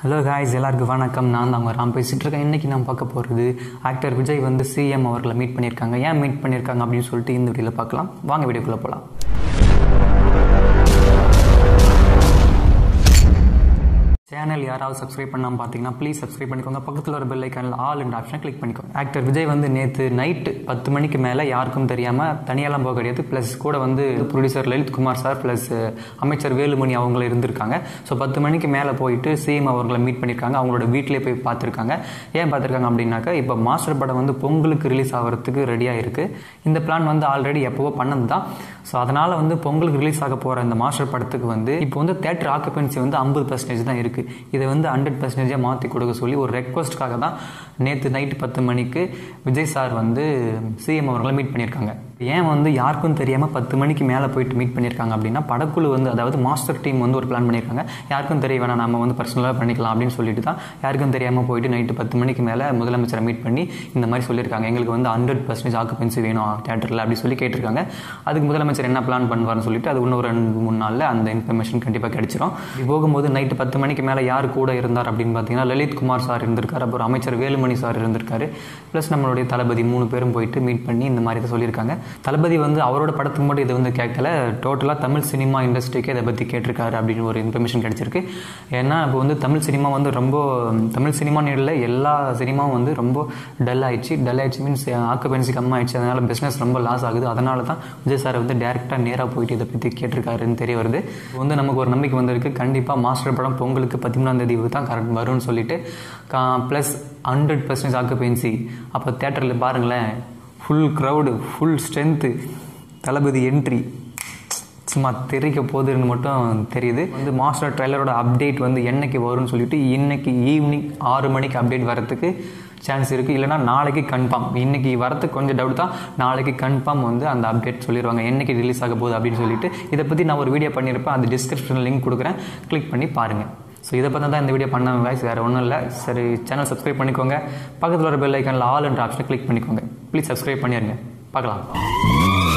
hello guys எல்லாருக்கும் வணக்கம் நான் தான் அவங்க ராம் பேசிகிட்டு இருக்கேன் இன்றைக்கி நான் பார்க்க போகிறது ஆக்டர் விஜய் வந்து சிஎம் அவர்களை மீட் பண்ணியிருக்காங்க ஏன் மீட் பண்ணியிருக்காங்க அப்படின்னு சொல்லிட்டு இந்த வீடியோவில் பார்க்கலாம் வாங்க வீடியோக்குள்ளே போகலாம் சேனல் யாராவது சப்ஸ்கிரைப் பண்ணாமல் பார்த்தீங்கன்னா ப்ளீஸ் சப்ஸ்கிரைப் பண்ணிக்கோங்க பக்கத்தில் ஒரு பெல் ஐக்கானில் ஆல் என்ற ஆப்ஷனை கிளிக் பண்ணிக்கோங்க ஆக்டர் விஜய் வந்து நேற்று நைட்டு பத்து மணிக்கு மேலே யாருக்கும் தெரியாமல் தனியாலாம் போக கிடையாது ப்ளஸ் கூட வந்து producer Lalith Kumar sir plus அமைச்சர் வேலுமணி அவங்களும் இருந்திருக்காங்க ஸோ பத்து மணிக்கு மேலே போயிட்டு சிஎம் அவர்களை மீட் பண்ணியிருக்காங்க அவங்களோட வீட்டிலே போய் பார்த்துருக்காங்க ஏன் பார்த்துருக்காங்க அப்படின்னாக்கா இப்போ மாஸ்டர் படம் வந்து பொங்கலுக்கு ரிலீஸ் ஆகிறதுக்கு ரெடியாக இருக்குது இந்த பிளான் வந்து ஆல்ரெடி எப்போவோ பண்ணது தான் ஸோ அதனால் வந்து பொங்கலுக்கு ரிலீஸ் ஆக போகிற இந்த மாஸ்டர் படத்துக்கு வந்து இப்போ வந்து தேட்டர் ஆக்குபென்சி வந்து ஐம்பது பர்சன்டேஜ் தான் இருக்குது இதை வந்து ஹண்ட்ரட் பர்சன்டேஜாக மாற்றி கொடுக்க சொல்லி ஒரு ரெக்வஸ்ட்காக தான் நேற்று நைட்டு பத்து மணிக்கு விஜய் சார் வந்து சிஎம் அவர்களை மீட் பண்ணியிருக்காங்க ஏன் வந்து யாருக்கும் தெரியாமல் பத்து மணிக்கு மேலே போயிட்டு மீட் பண்ணியிருக்காங்க அப்படின்னா படக்குழு வந்து அதாவது மாஸ்டர் டீம் வந்து ஒரு பிளான் பண்ணியிருக்காங்க யாருக்கும் தெரிய வேணாம் நம்ம வந்து பர்சனலாக பண்ணிக்கலாம் அப்படின்னு சொல்லிட்டு தான் யாருக்கும் தெரியாமல் போயிட்டு நைட்டு பத்து மணிக்கு மேலே முதலமைச்சரை மீட் பண்ணி இந்த மாதிரி சொல்லியிருக்காங்க எங்களுக்கு வந்து ஹண்ட்ரட் பர்சன்டேஜ் ஆக்குபென்சி வேணும் தேட்டரில் அப்படி சொல்லி கேட்டிருக்காங்க அதுக்கு முதலமைச்சர் என்ன பிளான் பண்ணுவார்னு சொல்லிட்டு அது இன்னும் ஒரு ரெண்டு மூணு நாளில் அந்த இன்ஃபர்மேஷன் கண்டிப்பாக கிடைச்சிரும் இது போகும்போது நைட்டு பத்து மணிக்கு மேலே யார் கூட இருந்தார் அப்படின்னு பார்த்தீங்கன்னா லலித் குமார் சார் இருந்திருக்காரு அப்புறம் அமைச்சர் வேலுமணி சார் இருந்திருக்காரு ப்ளஸ் நம்மளுடைய தளபதி மூணு பேரும் போயிட்டு மீட் பண்ணி இந்த மாதிரி தான் சொல்லியிருக்காங்க தளபதி வந்து அவரோட படத்துக்கு மட்டும் இதை வந்து கேட்கல டோட்டலாக தமிழ் சினிமா இண்டஸ்ட்ரிக்கே இதை பற்றி கேட்டிருக்காரு அப்படின்னு ஒரு இன்ஃபர்மேஷன் கிடைச்சிருக்கு ஏன்னா இப்போ வந்து தமிழ் சினிமா வந்து ரொம்ப தமிழ் சினிமான்னு இல்லை எல்லா சினிமாவும் வந்து ரொம்ப டல் ஆயிடுச்சு டல் ஆயிடுச்சு மீன்ஸ் ஆக்குபென்சி கம்மாயிடுச்சு அதனால் பிஸ்னஸ் ரொம்ப லாஸ் ஆகுது அதனால தான் விஜய் சார் வந்து டேரெக்டாக நேராக போயிட்டு இதை பற்றி கேட்டிருக்காருன்னு தெரிய வருது இப்போ வந்து நமக்கு ஒரு நம்பிக்கை வந்திருக்கு கண்டிப்பாக மாஸ்டர் படம் பொங்கலுக்கு பதிமூணாம் தேதி தான் கரெக்ட் வரும்னு சொல்லிட்டு ப்ளஸ் ஹண்ட்ரட் பர்சன்டேஜ் ஆக்குபென்சி அப்போ தேட்டரில் பாருங்களேன் full crowd full strength Thalapathy entry சும்மா தெரிக்க போகுதுன்னு மட்டும் தெரியுது வந்து மாஸ்டர் ட்ரெய்லரோட அப்டேட் வந்து என்னைக்கு வரும்னு சொல்லிட்டு இன்னைக்கு ஈவினிங் ஆறு மணிக்கு அப்டேட் வரத்துக்கு சான்ஸ் இருக்குது இல்லைனா நாளைக்கு கன்ஃபார்ம் இன்றைக்கி வரத்துக்கு கொஞ்சம் டவுட் தான் நாளைக்கு கன்ஃபார்ம் வந்து அந்த அப்டேட் சொல்லிடுவாங்க என்னைக்கு ரிலீஸ் ஆக போகுது அப்படின்னு சொல்லிட்டு இதை பற்றி நான் ஒரு வீடியோ பண்ணியிருப்பேன் அந்த டிஸ்கிரிப்ஷனில் லிங்க் கொடுக்குறேன் கிளிக் பண்ணி பாருங்கள் ஸோ இதை பற்றி தான் இந்த வீடியோ பண்ண வாய்ஸ் வேறு ஒன்றும் இல்லை சரி சேனல் சப்ஸ்கிரைப் பண்ணிக்கோங்க பக்கத்தில் ஒரு பெல் ஐக்கனில் ஆல் என்ற ஆப்ஷனை கிளிக் பண்ணிக்கோங்க ப்ளீஸ் சப்ஸ்கிரைப் பண்ணிடுங்க பார்க்கலாம்